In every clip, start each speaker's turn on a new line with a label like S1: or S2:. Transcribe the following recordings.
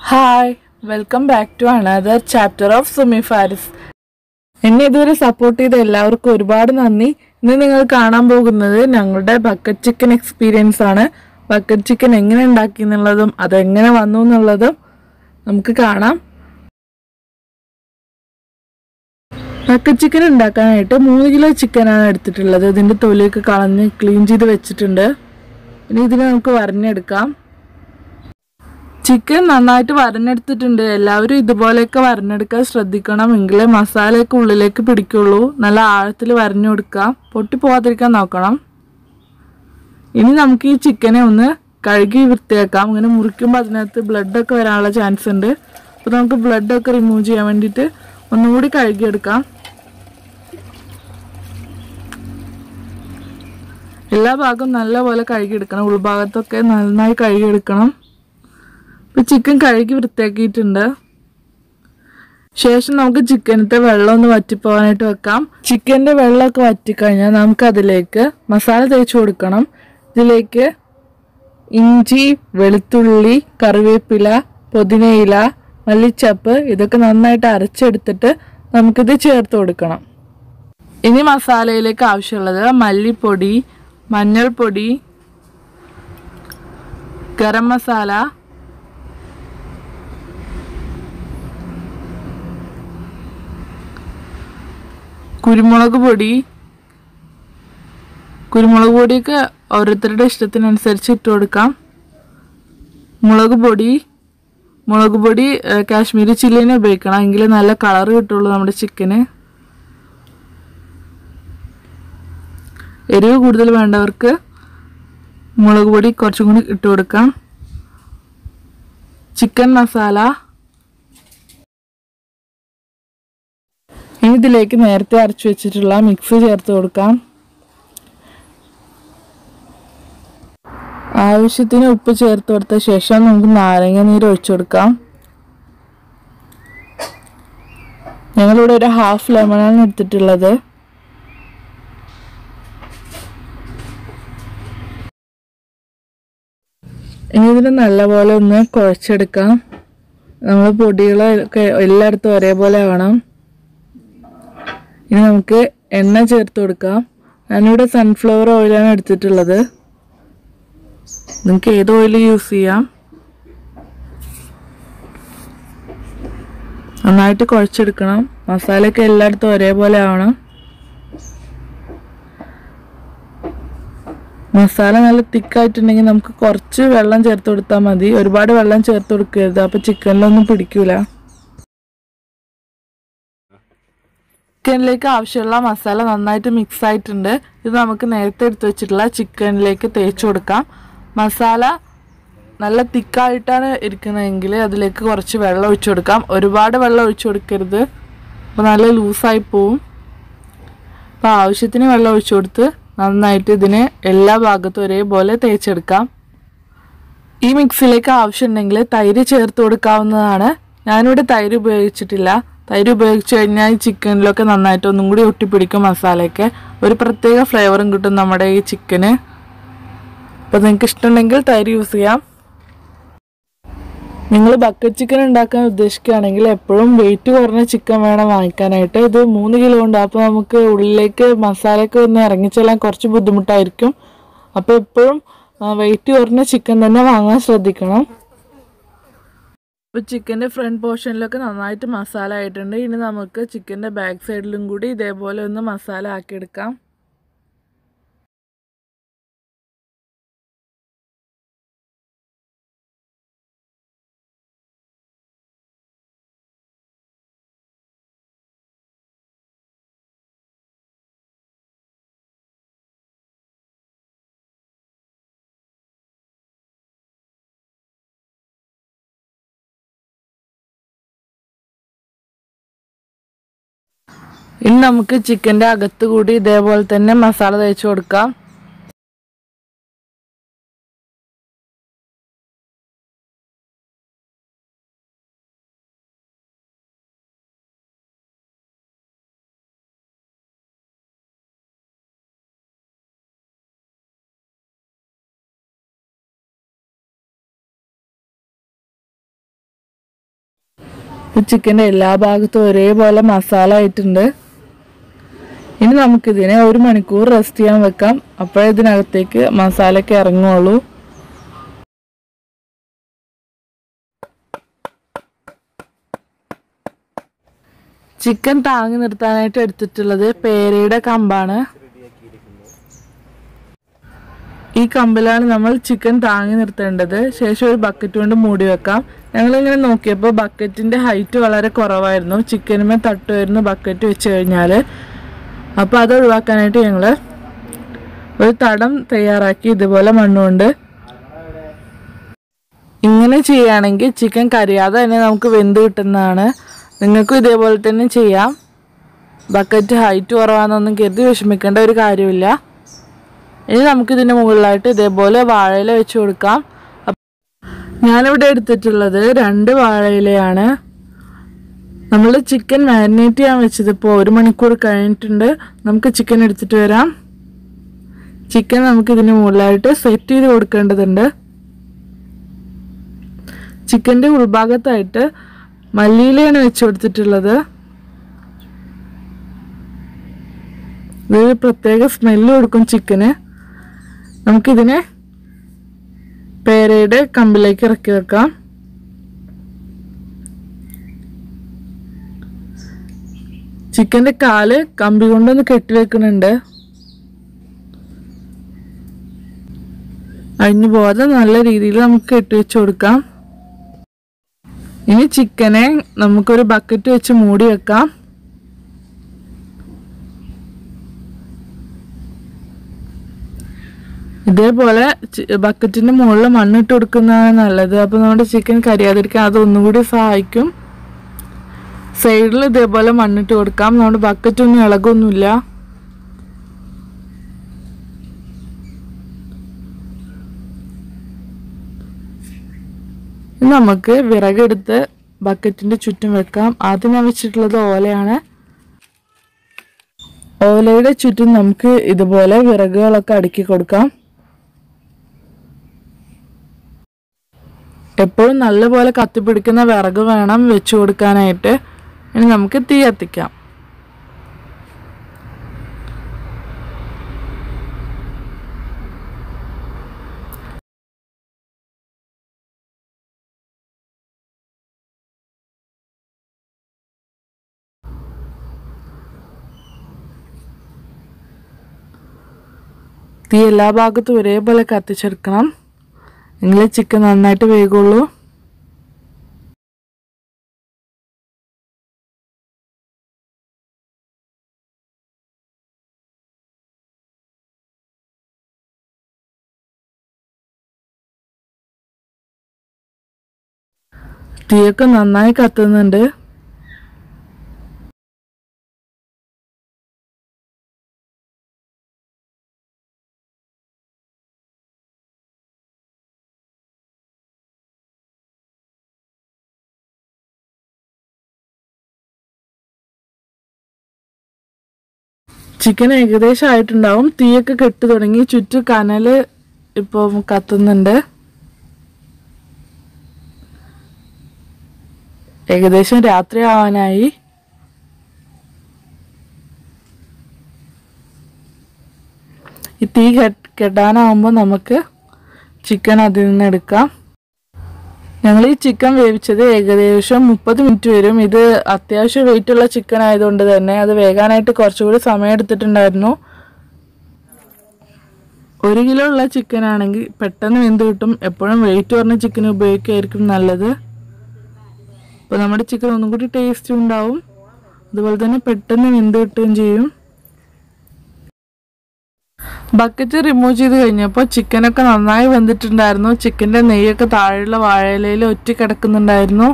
S1: hi welcome back to another chapter of Sumi Faris എന്നെ ഇതുവരെ support ചെയ്ത എല്ലാവർക്കും ഒരുപാട് നന്ദി ഇന്ന് നിങ്ങൾ കാണാൻ പോകുന്നത് ഞങ്ങളുടെ ബക്കറ്റ് ചിക്കൻ എക്സ്പീരിയൻസ് ആണ് ബക്കറ്റ് ചിക്കൻ എങ്ങനെ ഉണ്ടാക്കി എന്നുള്ളതും അതെങ്ങനെ വന്നു എന്നുള്ളതും നമുക്ക് കാണാം ബക്കറ്റ് ചിക്കൻ ഉണ്ടാക്കാനായിട്ട് മൂന്ന് കിലോ ചിക്കനാണ് എടുത്തിട്ടുള്ളത് ഇതിൻ്റെ തൊലിയൊക്കെ കളഞ്ഞ് ക്ലീൻ ചെയ്ത് വെച്ചിട്ടുണ്ട് ഇനി ഇതിനെ നമുക്ക് വരഞ്ഞെടുക്കാം ചിക്കൻ നന്നായിട്ട് വരഞ്ഞെടുത്തിട്ടുണ്ട് എല്ലാവരും ഇതുപോലെയൊക്കെ വരഞ്ഞെടുക്കാൻ ശ്രദ്ധിക്കണം എങ്കിലേ മസാലയൊക്കെ ഉള്ളിലേക്ക് പിടിക്കുള്ളൂ നല്ല ആഴത്തിൽ വരഞ്ഞു കൊടുക്കാം പൊട്ടി പോകാതിരിക്കാൻ നോക്കണം ഇനി നമുക്ക് ഈ ചിക്കനെ ഒന്ന് കഴുകി വൃത്തിയാക്കാം ഇങ്ങനെ മുറിക്കുമ്പോൾ അതിനകത്ത് ബ്ലഡൊക്കെ വരാനുള്ള ചാൻസ് ഉണ്ട് അപ്പോൾ നമുക്ക് ബ്ലഡൊക്കെ റിമൂവ് ചെയ്യാൻ വേണ്ടിയിട്ട് ഒന്നുകൂടി കഴുകിയെടുക്കാം എല്ലാ ഭാഗവും നല്ലപോലെ കഴുകിയെടുക്കണം ഉൾഭാഗത്തൊക്കെ നന്നായി കഴുകിയെടുക്കണം ഇപ്പൊ ചിക്കൻ കഴുകി വൃത്തിയാക്കിയിട്ടുണ്ട് ശേഷം നമുക്ക് ചിക്കനത്തെ വെള്ളം ഒന്ന് വറ്റിപ്പോകാനായിട്ട് വെക്കാം ചിക്കൻ്റെ വെള്ളമൊക്കെ വറ്റിക്കഴിഞ്ഞാൽ നമുക്ക് അതിലേക്ക് മസാല തേച്ച് കൊടുക്കണം ഇതിലേക്ക് ഇഞ്ചി വെളുത്തുള്ളി കറിവേപ്പില പുതിനയില മല്ലിച്ചപ്പ് ഇതൊക്കെ നന്നായിട്ട് അരച്ചെടുത്തിട്ട് നമുക്കിത് ചേർത്ത് കൊടുക്കണം ഇനി മസാലയിലേക്ക് ആവശ്യമുള്ളത് മല്ലിപ്പൊടി മഞ്ഞൾപ്പൊടി ഗരം മസാല കുരുമുളക് പൊടി കുരുമുളക് പൊടിയൊക്കെ ഓരോരുത്തരുടെ ഇഷ്ടത്തിനനുസരിച്ച് ഇട്ട് കൊടുക്കാം മുളക് പൊടി മുളക് പൊടി ഏഹ്, കാശ്മീരി ചില്ലിനെ ഉപയോഗിക്കണം എങ്കിലേ നല്ല കളർ കിട്ടുള്ളൂ നമ്മുടെ ചിക്കന് എരിവ് കൂടുതൽ വേണ്ടവർക്ക് മുളക് പൊടി കുറച്ചും കൂടി ഇട്ട് കൊടുക്കാം ചിക്കൻ മസാല ഇനി ഇതിലേക്ക് നേരത്തെ അരച്ചു വെച്ചിട്ടുള്ള മിക്സ് ചേർത്ത് കൊടുക്കാം ആവശ്യത്തിന് ഉപ്പ് ചേർത്ത് കൊടുത്ത ശേഷം നമുക്ക് നാരങ്ങ നീര് ഒഴിച്ചു കൊടുക്കാം ഞങ്ങളിവിടെ ഒരു ഹാഫ് ലെമണാണ് എടുത്തിട്ടുള്ളത് ഇനി ഇതിന് നല്ലപോലെ ഒന്ന് കുഴച്ചെടുക്കാം നമ്മൾ പൊടികളൊക്കെ എല്ലായിടത്തും ഒരേപോലെ വേണം ഇനി നമുക്ക് എണ്ണ ചേർത്ത് കൊടുക്കാം ഞാനിവിടെ സൺഫ്ലവർ ഓയിലാണ് എടുത്തിട്ടുള്ളത് നിങ്ങൾക്ക് ഏത് ഓയിൽ യൂസ് ചെയ്യാം നന്നായിട്ട് കുഴച്ചെടുക്കണം മസാലയൊക്കെ എല്ലായിടത്തും ഒരേപോലെ ആവണം മസാല നല്ല തിക്കായിട്ടുണ്ടെങ്കിൽ നമുക്ക് കുറച്ച് വെള്ളം ചേർത്ത് കൊടുത്താൽ മതി ഒരുപാട് വെള്ളം ചേർത്ത് കൊടുക്കരുത് അപ്പോൾ ചിക്കനിലൊന്നും പിടിക്കൂല ചിക്കനിലേക്ക് ആവശ്യമുള്ള മസാല നന്നായിട്ട് മിക്സ് ആയിട്ടുണ്ട് ഇത് നമുക്ക് നേരത്തെ എടുത്ത് വെച്ചിട്ടുള്ള ചിക്കനിലേക്ക് തേച്ച് കൊടുക്കാം മസാല നല്ല തിക്കായിട്ടാണ് ഇരിക്കുന്നതെങ്കിൽ അതിലേക്ക് കുറച്ച് വെള്ളം ഒഴിച്ചു കൊടുക്കാം ഒരുപാട് വെള്ളം ഒഴിച്ചു കൊടുക്കരുത് അപ്പോൾ നല്ല ലൂസായി പോവും അപ്പോൾ ആവശ്യത്തിന് വെള്ളം ഒഴിച്ചു കൊടുത്ത് നന്നായിട്ട് ഇതിനെ എല്ലാ ഭാഗത്തും ഒരേപോലെ തേച്ചെടുക്കാം ഈ മിക്സിലേക്ക് ആവശ്യമുണ്ടെങ്കിൽ തൈര് ചേർത്ത് കൊടുക്കാവുന്നതാണ് ഞാനിവിടെ തൈര് ഉപയോഗിച്ചിട്ടില്ല തൈര് ഉപയോഗിച്ച് കഴിഞ്ഞാൽ ഈ ചിക്കനിലൊക്കെ നന്നായിട്ട് ഒന്നും കൂടി ഒട്ടിപ്പിടിക്കും മസാലയൊക്കെ ഒരു പ്രത്യേക ഫ്ലേവറും കിട്ടും നമ്മുടെ ഈ ചിക്കന് അപ്പോൾ നിങ്ങൾക്ക് ഇഷ്ടമുണ്ടെങ്കിൽ തൈര് യൂസ് ചെയ്യാം നിങ്ങൾ ബക്കറ്റ് ചിക്കൻ ഉണ്ടാക്കാൻ ഉദ്ദേശിക്കുകയാണെങ്കിൽ എപ്പോഴും വെയിറ്റ് കുറഞ്ഞ ചിക്കൻ വേണം വാങ്ങിക്കാനായിട്ട് ഇത് മൂന്ന് കിലോ ഉണ്ട് അപ്പോൾ നമുക്ക് ഉള്ളിലേക്ക് മസാലയൊക്കെ ഒന്ന് ഇറങ്ങിച്ചെല്ലാൻ കുറച്ച് ബുദ്ധിമുട്ടായിരിക്കും അപ്പോൾ എപ്പോഴും വെയിറ്റ് കുറഞ്ഞ ചിക്കൻ തന്നെ വാങ്ങാൻ ശ്രദ്ധിക്കണം ഇപ്പോൾ ചിക്കൻ്റെ ഫ്രണ്ട് പോർഷനിലൊക്കെ നന്നായിട്ട് മസാല ആയിട്ടുണ്ട് ഇനി നമുക്ക് ചിക്കൻ്റെ ബാക്ക് സൈഡിലും കൂടി ഇതേപോലെ ഒന്ന് മസാല ആക്കിയെടുക്കാം ഇനി നമുക്ക് ചിക്കൻ്റെ അകത്ത് കൂടി ഇതേപോലെ തന്നെ മസാല തേച്ച് കൊടുക്കാം ചിക്കൻ്റെ എല്ലാ ഭാഗത്തും ഒരേപോലെ മസാല ആയിട്ടുണ്ട് ഇനി നമുക്കിതിനെ ഒരു മണിക്കൂർ റെസ്റ്റ് ചെയ്യാൻ വെക്കാം അപ്പോഴേ ഇതിനകത്തേക്ക് മസാലയൊക്കെ ഇറങ്ങുള്ളൂ ചിക്കൻ താങ്ങി നിർത്താനായിട്ട് എടുത്തിട്ടുള്ളത് പേരയുടെ കമ്പാണ് ഈ കമ്പിലാണ് നമ്മൾ ചിക്കൻ താങ്ങി നിർത്തേണ്ടത് ശേഷം ഒരു ബക്കറ്റ് കൊണ്ട് മൂടി വെക്കാം ഞങ്ങളിങ്ങനെ നോക്കിയപ്പോൾ ബക്കറ്റിന്റെ ഹൈറ്റ് വളരെ കുറവായിരുന്നു ചിക്കനുമേ തട്ടുമായിരുന്നു ബക്കറ്റ് വെച്ച് കഴിഞ്ഞാൽ അപ്പോൾ അത് ഒഴിവാക്കാനായിട്ട് ഞങ്ങൾ ഒരു തടം തയ്യാറാക്കി ഇതുപോലെ മണ്ണുകൊണ്ട് ഇങ്ങനെ ചെയ്യുകയാണെങ്കിൽ ചിക്കൻ കരിയാതെ തന്നെ നമുക്ക് വെന്ത് കിട്ടുന്നതാണ് നിങ്ങൾക്കും ഇതേപോലെ തന്നെ ചെയ്യാം ബക്കറ്റ് ഹൈറ്റ് കുറവാണെന്നൊന്നും കരുതി വിഷമിക്കേണ്ട ഒരു കാര്യമില്ല ഇനി നമുക്കിതിൻ്റെ മുകളിലായിട്ട് ഇതേപോലെ വാഴയില വെച്ച് കൊടുക്കാം അപ്പ- ഞാനിവിടെ എടുത്തിട്ടുള്ളത് രണ്ട് വാഴയിലയാണ് നമ്മൾ ചിക്കൻ മാരിനേറ്റ് ചെയ്യാൻ വെച്ചത് ഇപ്പോൾ ഒരു മണിക്കൂർ കഴിഞ്ഞിട്ടുണ്ട് നമുക്ക് ചിക്കൻ എടുത്തിട്ട് വരാം ചിക്കൻ നമുക്ക് ഇതിന് മുകളിലായിട്ട് സെറ്റ് ചെയ്ത് കൊടുക്കേണ്ടതുണ്ട് ചിക്കൻ്റെ ഉൾഭാഗത്തായിട്ട് മല്ലിയിലയാണ് വെച്ച് കൊടുത്തിട്ടുള്ളത് ഇതൊരു പ്രത്യേക സ്മെല്ല് കൊടുക്കും ചിക്കന് നമുക്കിതിനെ പേരയുടെ കമ്പിലേക്ക് ഇറക്കി വെക്കാം ചിക്കന്റെ കാല് കമ്പി കൊണ്ടൊന്ന് കെട്ടിവെക്കുന്നുണ്ട് അഴിഞ്ഞു പോകാതെ നല്ല രീതിയിൽ നമുക്ക് കെട്ടിവെച്ച് കൊടുക്കാം ഇനി ചിക്കനെ നമുക്കൊരു ബക്കറ്റ് വെച്ച് മൂടി വെക്കാം ഇതേപോലെ ചി- ബക്കറ്റിന്റെ മുകളിൽ മണ്ണിട്ട് കൊടുക്കുന്നതാണ് നല്ലത് അപ്പോൾ നമ്മുടെ ചിക്കൻ കരിയാതിരിക്കാൻ അത് ഒന്നുകൂടി സഹായിക്കും സൈഡിൽ ഇതേപോലെ മണ്ണിട്ട് കൊടുക്കാം നമ്മുടെ ബക്കറ്റ് ഒന്നും ഇളകൊന്നുമില്ല ഇനി നമുക്ക് വിറകെടുത്ത് ബക്കറ്റിന്റെ ചുറ്റും വെക്കാം ആദ്യം ഞാൻ വെച്ചിട്ടുള്ളത് ഓലയാണ് ഓലയുടെ ചുറ്റും നമുക്ക് ഇതുപോലെ വിറകുകളൊക്കെ അടുക്കി കൊടുക്കാം എപ്പോഴും നല്ലപോലെ കത്തിപ്പിടിക്കുന്ന വിറക് വേണം വെച്ചു കൊടുക്കാനായിട്ട് ഇനി നമുക്ക് തീ കത്തിക്കാം തീ എല്ലാ ഭാഗത്തും ഒരേപോലെ കത്തിച്ചെടുക്കണം എങ്കിലേ ചിക്കൻ നന്നായിട്ട് വേകുള്ളൂ തീയൊക്കെ നന്നായി കത്തുന്നുണ്ട് ചിക്കൻ ഏകദേശം ആയിട്ടുണ്ടാവും തീയൊക്കെ കെട്ടു തുടങ്ങി ചുറ്റും കനല് ഇപ്പം കത്തുന്നുണ്ട് ഏകദേശം രാത്രി ആവാനായി ഈ തീ കെട്ട് കെട്ടാനാവുമ്പോൾ നമുക്ക് ചിക്കൻ അതിൽ നിന്ന് എടുക്കാം ഞങ്ങൾ ഈ ചിക്കൻ വേവിച്ചത് ഏകദേശം മുപ്പത് മിനിറ്റ് വരും ഇത് അത്യാവശ്യം വെയിറ്റ് ഉള്ള ചിക്കൻ ആയതുകൊണ്ട് തന്നെ അത് വേകാനായിട്ട് കുറച്ചുകൂടി സമയം എടുത്തിട്ടുണ്ടായിരുന്നു ഒരു കിലോ ഉള്ള ചിക്കൻ ആണെങ്കിൽ പെട്ടെന്ന് വെന്ത് കിട്ടും എപ്പോഴും വെയിറ്റ് കുറഞ്ഞ ചിക്കൻ ഉപയോഗിക്കുകയായിരിക്കും നല്ലത് അപ്പോൾ നമ്മുടെ ചിക്കൻ ഒന്നും കൂടി ടേസ്റ്റ് ഉണ്ടാവും അതുപോലെ തന്നെ പെട്ടെന്ന് വെന്ത് കിട്ടുകയും ചെയ്യും ബക്കറ്റ് റിമൂവ് ചെയ്ത് കഴിഞ്ഞപ്പോൾ ചിക്കനൊക്കെ നന്നായി വെന്തിട്ടുണ്ടായിരുന്നു ചിക്കൻ്റെ നെയ്യൊക്കെ താഴെയുള്ള വാഴയിലയിൽ ഒറ്റ കിടക്കുന്നുണ്ടായിരുന്നു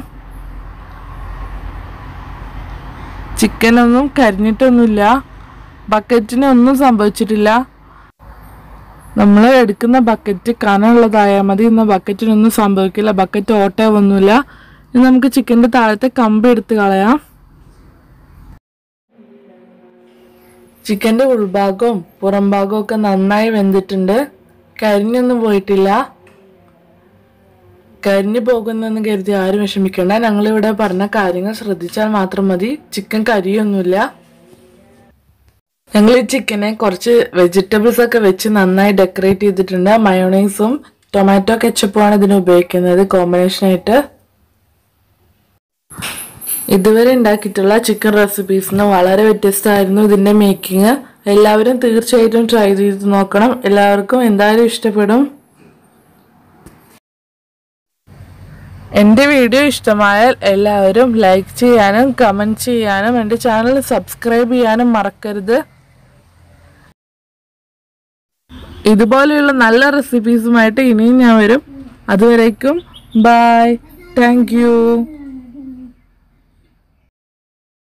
S1: ചിക്കനൊന്നും കരിഞ്ഞിട്ടൊന്നുമില്ല ബക്കറ്റിന് ഒന്നും സംഭവിച്ചിട്ടില്ല നമ്മൾ എടുക്കുന്ന ബക്കറ്റ് കനമുള്ളതായാൽ മതി ഇന്ന് ബക്കറ്റിനൊന്നും സംഭവിക്കില്ല ബക്കറ്റ് ഓട്ടയൊന്നുമില്ല ഇനി നമുക്ക് ചിക്കൻ്റെ താഴത്തെ കമ്പ് എടുത്ത് കളയാം ചിക്കൻ്റെ ഉൾഭാഗവും പുറം ഭാഗവും ഒക്കെ നന്നായി വെന്തിട്ടുണ്ട് കരിഞ്ഞൊന്നും പോയിട്ടില്ല കരിഞ്ഞു പോകുന്നെന്ന് കരുതി ആരും വിഷമിക്കേണ്ട ഞങ്ങളിവിടെ പറഞ്ഞ കാര്യങ്ങൾ ശ്രദ്ധിച്ചാൽ മാത്രം മതി ചിക്കൻ കരിയൊന്നുമില്ല ഞങ്ങൾ ഈ ചിക്കനെ കുറച്ച് വെജിറ്റബിൾസ് ഒക്കെ വെച്ച് നന്നായി ഡെക്കറേറ്റ് ചെയ്തിട്ടുണ്ട് മയോണൈസും ടൊമാറ്റോ കെച്ചപ്പുമാണ് ഇതിന് ഉപയോഗിക്കുന്നത് കോമ്പിനേഷൻ ആയിട്ട് ഇതുവരെ ഉണ്ടാക്കിയിട്ടുള്ള ചിക്കൻ റെസിപ്പീസിന് വളരെ വ്യത്യസ്തമായിരുന്നു ഇതിന്റെ മേക്കിംഗ് എല്ലാവരും തീർച്ചയായിട്ടും ട്രൈ ചെയ്ത് നോക്കണം എല്ലാവർക്കും എന്തായാലും ഇഷ്ടപ്പെടും എൻ്റെ വീഡിയോ ഇഷ്ടമായാൽ എല്ലാവരും ലൈക്ക് ചെയ്യാനും കമൻറ്റ് ചെയ്യാനും എൻ്റെ ചാനൽ സബ്സ്ക്രൈബ് ചെയ്യാനും മറക്കരുത് ഇതുപോലെയുള്ള നല്ല റെസിപ്പീസുമായിട്ട് ഇനിയും ഞാൻ വരും അതുവരേക്കും ബൈ താങ്ക് യു